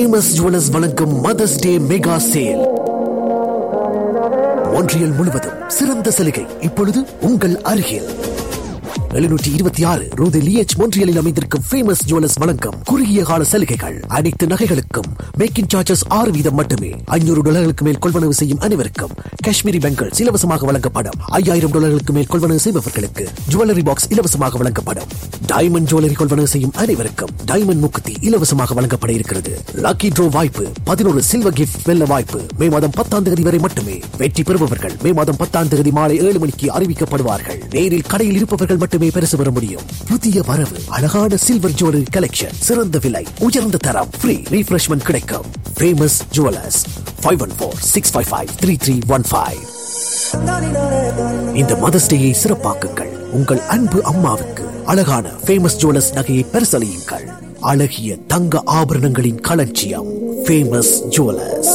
Famous Jewellers வழங்கும் mother's day mega sale ஒன்றியல் முழுவதும் சிறந்த சலுகை இப்பொழுது உங்கள் அருகில் எழுநூற்றி இருபத்தி ஆறு ரூது லியச் மொன்றியலில் அமைந்திருக்கும் ஃபேமஸ் ஜுவல்லர்ஸ் வழங்கும் குறுகிய கால சலுகைகள் அனைத்து நகைகளுக்கும் மேக்கிங் சார்ஜஸ் ஆறு வீதம் மட்டுமே ஐநூறு டாலர்களுக்கு மேல் கொள்வனவு செய்யும் அனைவருக்கும் காஷ்மீரி பெங்கல்ஸ் இலவசமாக வழங்கப்படும் ஐயாயிரம் டாலர்களுக்கு மேல் கொள்வனவு செய்பவர்களுக்கு ஜுவல்லரி பாக்ஸ் இலவசமாக வழங்கப்படும் டைமண்ட் ஜுவல்லரி கொள்வனவு செய்யும் அனைவருக்கும் டைமண்ட் முக்குத்தி இலவசமாக வழங்கப்பட இருக்கிறது லக்கி ட்ரோ வாய்ப்பு பதினோரு சில்வர் கிஃப்ட் வெல்ல வாய்ப்பு மே மாதம் பத்தாம் தேதி வரை மட்டுமே வெற்றி பெறுபவர்கள் மே மாதம் பத்தாம் தேதி மாலை ஏழு மணிக்கு அறிவிக்கப்படுவார்கள் நேரில் கடையில் இருப்பவர்கள் மட்டுமே பரிசு பெற முடியும் புதிய வரவு அழகான சில்வர் ஜுவல்லரி கலெக்ஷன் சிறந்த விலை உயர்ந்த தரம் ஃப்ரீ ரீஃப்ரெஷ்மெண்ட் கிடைக்கும் Famous Jewellers five one four six five five three three one five இந்த மதர்ஸ் டேயை சிறப்பாக்குங்கள் உங்கள் அன்பு அம்மாவுக்கு அழகான ஃபேமஸ் ஜுவல்லர்ஸ் நகையை பரிசளியுங்கள் அழகிய தங்க ஆபரணங்களின் களஞ்சியம் ஃபேமஸ் ஜுவல்லர்ஸ்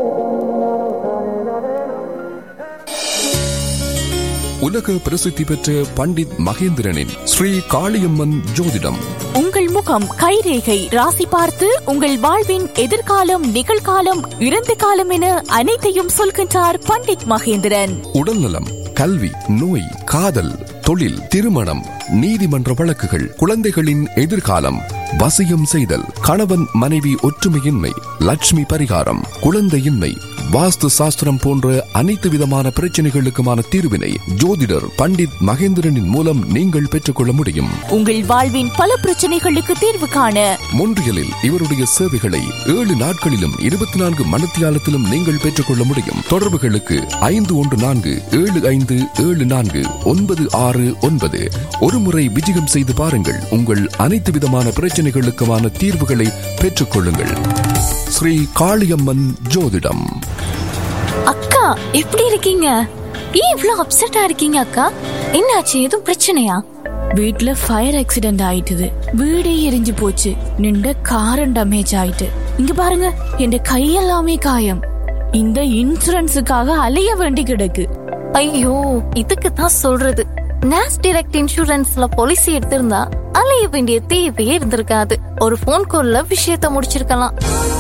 உலக பிரசித்தி பெற்ற பண்டித் மகேந்திரனின் ஸ்ரீ காளியம்மன் ஜோதிடம் உங்கள் முகம் கைரேகை ராசி பார்த்து உங்கள் வாழ்வின் எதிர்காலம் நிகழ்காலம் இறந்த காலம் என அனைத்தையும் சொல்கின்றார் பண்டிட் மகேந்திரன் உடல்நலம் கல்வி நோய் காதல் தொழில் திருமணம் நீதிமன்ற வழக்குகள் குழந்தைகளின் எதிர்காலம் வசியம் செய்தல் கணவன் மனைவி ஒற்றுமையின்மை லட்சுமி பரிகாரம் குழந்தையின்மை வாஸ்து சாஸ்திரம் போன்ற அனைத்து விதமான பிரச்சனைகளுக்குமான தீர்வினை ஜோதிடர் பண்டித் மகேந்திரனின் மூலம் நீங்கள் பெற்றுக்கொள்ள முடியும் உங்கள் வாழ்வின் பல பிரச்சனைகளுக்கு தீர்வு காண மொன்றியலில் இவருடைய சேவைகளை ஏழு நாட்களிலும் இருபத்தி நான்கு மணத்தியாலத்திலும் நீங்கள் பெற்றுக்கொள்ள முடியும் தொடர்புகளுக்கு ஐந்து ஒன்று நான்கு ஏழு ஐந்து ஏழு நான்கு ஒன்பது ஆறு ஒன்பது ஒருமுறை விஜயம் செய்து பாருங்கள் உங்கள் அனைத்து விதமான பிரச்சனைகளுக்குமான தீர்வுகளை பெற்றுக்கொள்ளுங்கள் ஸ்ரீ காளியம்மன் ஜோதிடம் அக்கா எப்படி இருக்கீங்க ஏன் இவ்ளோ அப்செட்டா இருக்கீங்க அக்கா என்னாச்சு எதுவும் பிரச்சனையா வீட்ல ஃபயர் ஆக்சிடென்ட் ஆயிட்டுது வீடே எரிஞ்சு போச்சு நின்ற காரம் டேமேஜ் ஆயிட்டு இங்க பாருங்க என் கையெல்லாமே காயம் இந்த இன்சூரன்ஸுக்காக அலைய வேண்டி கிடக்கு ஐயோ இதுக்கு தான் சொல்றது நேஸ் டைரக்ட் இன்சூரன்ஸ்ல பாலிசி எடுத்திருந்தா அலைய வேண்டிய தேவையே இருந்திருக்காது ஒரு ஃபோன் கால்ல விஷயத்த முடிச்சிருக்கலாம்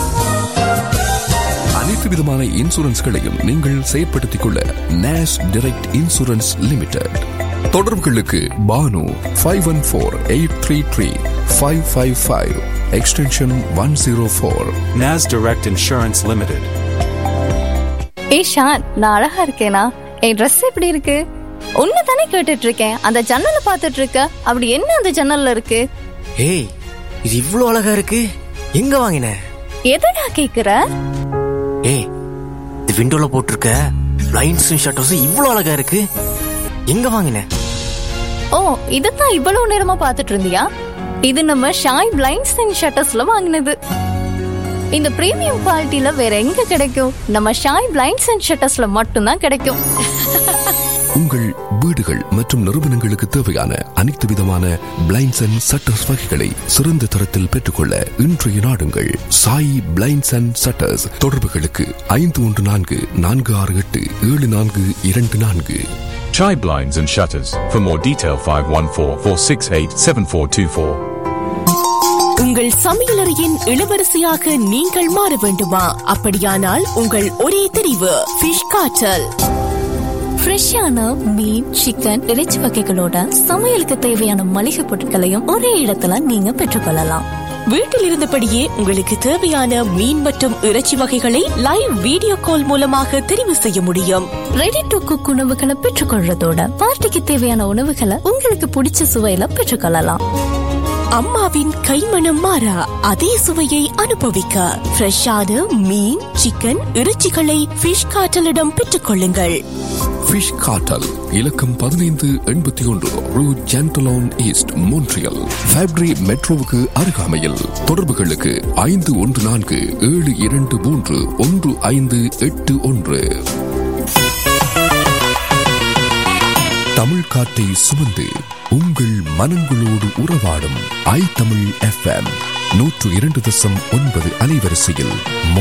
அனைத்து விதமான இன்சூரன்ஸ்களையும் நீங்கள் செயற்படுத்திக் கொள்ள நேஷ் டைரக்ட் இன்சூரன்ஸ் லிமிடெட் தொடர்புகளுக்கு Banu five one four eight three three five five five extension one zero four NAS Direct Insurance Limited. ஏ ஷான் நான் அழகா இருக்கேனா என் ட்ரெஸ் எப்படி இருக்கு ஒன்னு தானே கேட்டுட்டு இருக்கேன் அந்த ஜன்னலை பார்த்துட்டு இருக்க அப்படி என்ன அந்த ஜன்னல்ல இருக்கு ஏய் இது இவ்ளோ அழகா இருக்கு எங்க வாங்கின எதடா கேக்குற ஏய் இது விண்டோல போட்டிருக்க லைன்ஸும் ஷட்டர்ஸும் இவ்ளோ அழகா இருக்கு எங்க வாங்கின ஓ இதுதான் இவ்வளவு நேரமா பார்த்துட்டு இருந்தியா இது நம்ம ஷாய் பிளைண்ட்ஸ் அண்ட் ஷட்டர்ஸ்ல வாங்கினது இந்த பிரீமியம் குவாலிட்டில வேற எங்க கிடைக்கும் நம்ம ஷாய் பிளைண்ட்ஸ் அண்ட் ஷட்டர்ஸ்ல மட்டும்தான் கிடைக்கும் உங்கள் வீடுகள் மற்றும் நிறுவனங்களுக்கு தேவையான அனைத்து விதமான பிளைண்ட்ஸ் அண்ட் சட்டர்ஸ் வகைகளை சிறந்த தரத்தில் பெற்றுக்கொள்ள இன்றைய நாடுங்கள் சாய் பிளைண்ட்ஸ் அண்ட் சட்டர்ஸ் தொடர்புகளுக்கு ஐந்து ஒன்று நான்கு நான்கு ஆறு எட்டு ஏழு நான்கு இரண்டு நான்கு Chai blinds and shutters. For more detail, 514 468 7424. உங்கள் சமையலறையின் இளவரசியாக நீங்கள் மாற வேண்டுமா அப்படியானால் உங்கள் ஒரே தெரிவு ஃபிஷ் காய்ச்சல் ஃப்ரெஷ்ஷான மீன் சிக்கன் இறைச்சி வகைகளோட சமையலுக்கு தேவையான மளிகை பொருட்களையும் ஒரே இடத்துல நீங்க பெற்றுக்கொள்ளலாம் வீட்டில் இருந்தபடியே உங்களுக்கு தேவையான மீன் மற்றும் இறைச்சி வகைகளை லைவ் வீடியோ கால் மூலமாக தெரிவு செய்ய முடியும் ரெடி டு குக் உணவுகளை பெற்றுக்கொள்றதோட பார்ட்டிக்கு தேவையான உணவுகளை உங்களுக்கு பிடிச்ச சுவையில பெற்றுக்கொள்ளலாம் அம்மாவின் கைமணம் மாறா அதே சுவையை அனுபவிக்க ஃப்ரெஷ்ஷான மீன் சிக்கன் இறைச்சிகளை ஃபிஷ் காட்டலிடம் பெற்றுக்கொள்ளுங்கள் ஃபிஷ் காட்டல் இலக்கம் பதினைந்து எண்பத்தி ஒன்று ரூ ஜென்டலோன் ஈஸ்ட் மோன்ட்ரியல் ஃபேப்ரி மெட்ரோவுக்கு அருகாமையில் தொடர்புகளுக்கு ஐந்து ஒன்று நான்கு ஏழு இரண்டு மூன்று ஒன்று ஐந்து எட்டு ஒன்று தமிழ் காற்றை சுமந்து உங்கள் மனங்களோடு உறவாடும் ஐ தமிழ் எஃப்எம் நூற்று இரண்டு தசம் ஒன்பது அலைவரிசையில்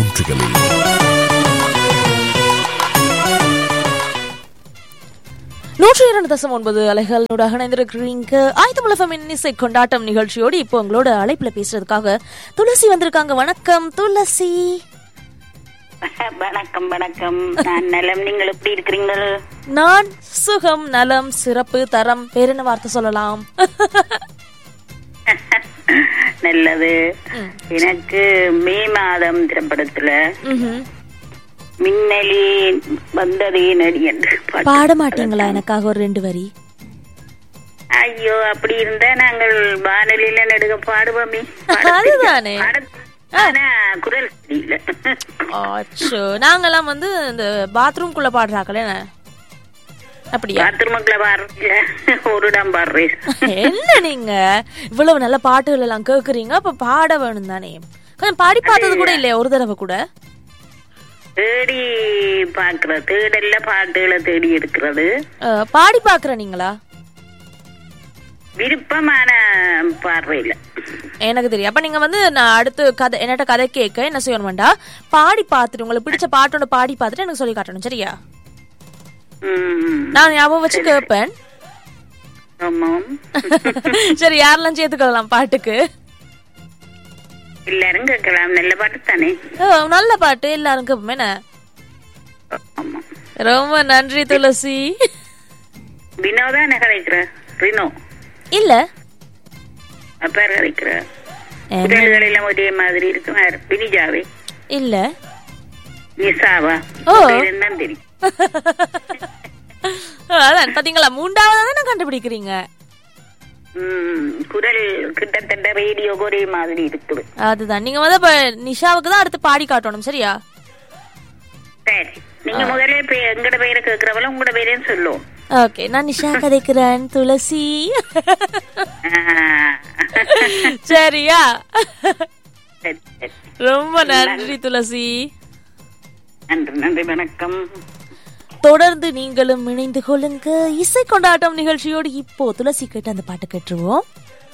மோன்ட்ரியலில் நூற்றி இரண்டு தசம் ஒன்பது அலைகளோட இணைந்திருக்கிறீங்க ஆயத்தமிழ் எஃப்எம் இசை கொண்டாட்டம் நிகழ்ச்சியோடு இப்போ உங்களோட அழைப்புல பேசுறதுக்காக துளசி வந்திருக்காங்க வணக்கம் துளசி வணக்கம் வணக்கம் நான் நலம் நீங்கள் எப்படி இருக்கிறீங்கள் நான் சுகம் நலம் சிறப்பு தரம் வேற என்ன வார்த்தை சொல்லலாம் நல்லது எனக்கு மே மாதம் திரைப்படத்துல ம்ஹும். மின்னலி வந்ததே நடி என்று பாட்டு. பாட மாட்டீங்களா எனக்காக ஒரு ரெண்டு வரி ஐயோ அப்படி இருந்தா நாங்கள் வானொலியில நடுக பாடுவோமே அதுதானே. ஆனா குரல் சரியில்லை ஆச்சோ நாங்கெல்லாம் வந்து இந்த பாத்ரூம்குள்ள பாடுறாங்களே அப்படியா பாத்ரூமுக்குள்ள பாடுறீங்க ஒரு இடம் பாடுறேன் என்ன நீங்க இவ்வளவு நல்ல பாட்டுகள் எல்லாம் கேக்குறீங்க அப்ப பாட வேணும் தானே கொஞ்சம் பாடி பார்த்தது கூட இல்லையா ஒரு தடவை கூட தேடி பாக்குறது தேடல்ல பாட்டுகளை தேடி எடுக்கிறது அஹ், பாடி பாக்குற நீங்களா விருப்பமான பார்வையில எனக்கு தெரியும் அப்ப நீங்க வந்து நான் அடுத்து கதை என்னட்ட கதை கேட்க என்ன செய்யணும்டா பாடி பார்த்துட்டு உங்களுக்கு பிடிச்ச பாட்டோட பாடி பார்த்துட்டு எனக்கு சொல்லி காட்டணும் சரியா ம், நான் ஞாபகம் வச்சு கேட்பேன் ஆமாம் சரி யாரெல்லாம் சேர்த்துக்கலாம் பாட்டுக்கு எல்லாரும் கேட்கலாம் நல்ல பாட்டு தானே அஹ், நல்ல பாட்டு எல்லாரும் கேட்போம் என்ன ஆமா ரொம்ப நன்றி துளசி வினோதா என்ன கதைக்கிற ரினோ இல்ல அப்பேர் கதைக்கிற என்ன? குரல்கள் எல்லாம் ஒரே மாதிரி இருக்கும் யாரு? வினிஜாவே இல்ல நிசாவா ஓ. பேர் என்னன்னு தெரியும் அதான் பாத்தீங்களா மூன்றாவது தானே கண்டுபிடிக்கிறீங்க ம், குரல் கிட்டத்தட்ட ரேடியோ ஒரே மாதிரி இருக்குது அதுதான் நீங்க வந்து இப்ப நிஷாவுக்கு தான் அடுத்து பாடி காட்டணும் சரியா சரி நீங்க முதல்ல பே- எங்கட பேரை கேட்கறவள உங்களோட பேரையும் சொல்லுவோம் ஓகே நான் நிஷா கதைக்கிறேன் துளசி சரியா சரி, சரி. ரொம்ப நன்றி துளசி நன்றி நன்றி வணக்கம் தொடர்ந்து நீங்களும் இணைந்து கொள்ளுங்க இசை கொண்டாட்டம் நிகழ்ச்சியோடு இப்போ துளசி கேட்டு அந்த பாட்டு கேட்டுருவோம்